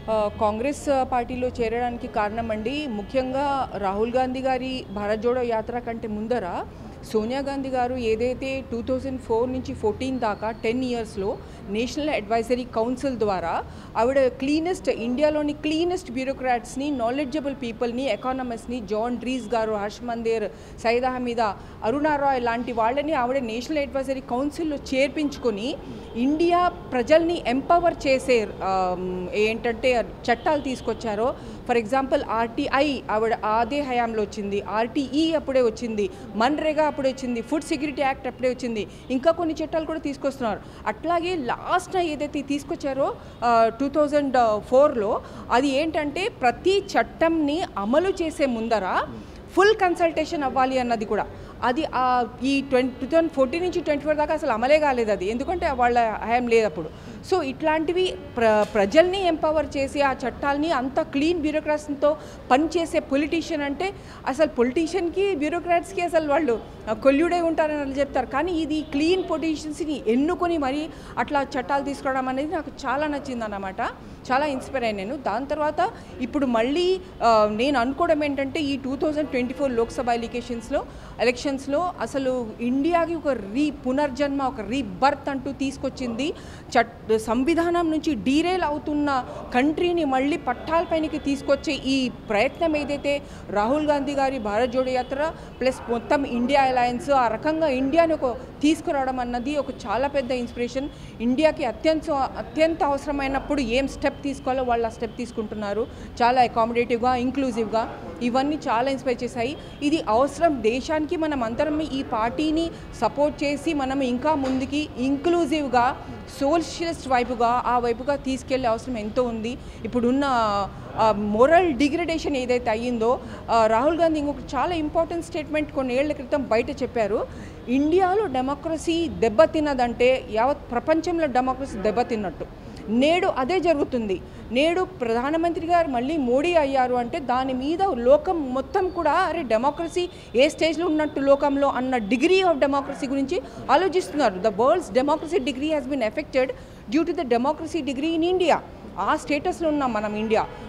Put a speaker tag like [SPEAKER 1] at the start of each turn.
[SPEAKER 1] ఆ, కాంగ్రెస్ పార్టీలో చేరడానికి కారణం అండి ముఖ్యంగా రాహుల్ గాంధీ గారి భారత్ జోడో యాత్ర కంటే ముందర సోనియా గాంధీ గారు ఏదైతే టూ థౌజండ్ ఫోర్ నుంచి ఫోర్టీన్ దాకా టెన్ ఇయర్స్లో నేషనల్ అడ్వైజరీ కౌన్సిల్ ద్వారా ఆవిడ క్లీనెస్ట్ ఇండియాలోని క్లీనెస్ట్ బ్యూరోక్రాట్స్ని నాలెడ్జబుల్ పీపుల్ని ఎకానమిస్ట్ని జాన్ డ్రీస్ గారు హర్ష్ మందేర్ సైద్ అహమీద అరుణా రాయ్ లాంటి వాళ్ళని ఆవిడ నేషనల్ అడ్వైజరీ కౌన్సిల్లో చేర్పించుకొని ఇండియా ప్రజల్ని ఎంపవర్ చేసే ఆమ్, ఏంటంటే చట్టాలు తీసుకొచ్చారో ఫర్ ఎగ్జాంపుల్ ఆర్టీఐ ఆవిడ అదే హయాంలో వచ్చింది ఆర్టీఈ అప్పుడే వచ్చింది మన్రేగా అప్పుడే వచ్చింది ఫుడ్ సెక్యూరిటీ యాక్ట్ అప్పుడే వచ్చింది ఇంకా కొన్ని చట్టాలు కూడా తీసుకొస్తున్నారు అట్లాగే లాస్ట్ ఏదైతే తీసుకొచ్చారో టూ థౌజండ్ ఫోర్లో అది ఏంటంటే ప్రతి చట్టంని అమలు చేసే ముందర ఫుల్ కన్సల్టేషన్ అవ్వాలి అన్నది కూడా అది ఆ ఈ ట్వంటీ టూ థౌజండ్ ఫోర్టీన్ నుంచి ట్వంటీ ఫోర్ దాకా అసలు అమలే కాలేదు అది ఎందుకంటే వాళ్ళ హయాం లేదు అప్పుడు సో ఇట్లాంటివి ప్ర ప్రజల్ని ఎంపవర్ చేసి ఆ చట్టాలని అంత క్లీన్ బ్యూరోక్రాట్స్తో పనిచేసే పొలిటీషియన్ అంటే అసలు పొలిటీషియన్కి బ్యూరోక్రాట్స్కి అసలు వాళ్ళు కొల్యుడై ఉంటారని వాళ్ళు చెప్తారు కానీ ఇది క్లీన్ పొలిటీషియన్స్ని ఎన్నుకొని మరి అట్లా చట్టాలు తీసుకురావడం అనేది నాకు చాలా నచ్చింది అన్నమాట చాలా ఇన్స్పైర్ అయ్యాను నేను దాని తర్వాత ఇప్పుడు మళ్ళీ ఆ, నేను అనుకోవడం ఏంటంటే ఈ two thousand twenty four Lok Sabha ఎలికేషన్స్లో ఎలక్షన్స్లో అసలు ఇండియాకి ఒక రీ పునర్జన్మ ఒక రీబర్త్ అంటూ తీసుకొచ్చింది చట్ సంవిధానం నుంచి డీరేల్ అవుతున్న కంట్రీని మళ్ళీ పట్టాలపైనకి తీసుకొచ్చే ఈ ప్రయత్నం ఏదైతే రాహుల్ గాంధీ గారి భారత్ జోడో యాత్ర ప్లస్ మొత్తం ఇండియా అలయన్స్ ఆ రకంగా ఇండియాని ఒక తీసుకురావడం అన్నది ఒక చాలా పెద్ద ఇన్స్పిరేషన్ ఇండియాకి అత్యంత అత్యంత అవసరమైనప్పుడు ఏం స్టెప్ తీసుకోవాలో వాళ్ళు ఆ స్టెప్ తీసుకుంటున్నారు చాలా అకామిడేటివ్గా ఇంక్లూజివ్గా ఇవన్నీ చాలా ఇన్స్పైర్ చేశాయి ఇది అవసరం దేశానికి మనం అందరం ఈ పార్టీని సపోర్ట్ చేసి మనం ఇంకా ముందుకి ఇంక్లూజివ్గా సోషలిస్ట్ వైపుగా ఆ వైపుగా తీసుకెళ్లే అవసరం ఎంతో ఉంది ఇప్పుడున్న మోరల్ డిగ్రేడేషన్ ఏదైతే అయ్యిందో ఆ, రాహుల్ గాంధీ ఇంకొక చాలా ఇంపార్టెంట్ స్టేట్మెంట్ కొన్ని ఏళ్ల క్రితం బయట చెప్పారు ఇండియాలో డెమోక్రసీ దెబ్బతిన్నదంటే యావత్ ప్రపంచంలో డెమోక్రసీ దెబ్బతిన్నట్టు నేడు అదే జరుగుతుంది నేడు ప్రధానమంత్రి గారు మళ్ళీ మోడీ అయ్యారు అంటే దాని మీద లోకం మొత్తం కూడా అరే డెమోక్రసీ ఏ స్టేజ్లో ఉన్నట్టు లోకంలో అన్న డిగ్రీ ఆఫ్ డెమోక్రసీ గురించి ఆలోచిస్తున్నారు the world's democracy degree has been affected due to the democracy degree in India ఆ స్టేటస్లో ఉన్నాం మనం ఇండియా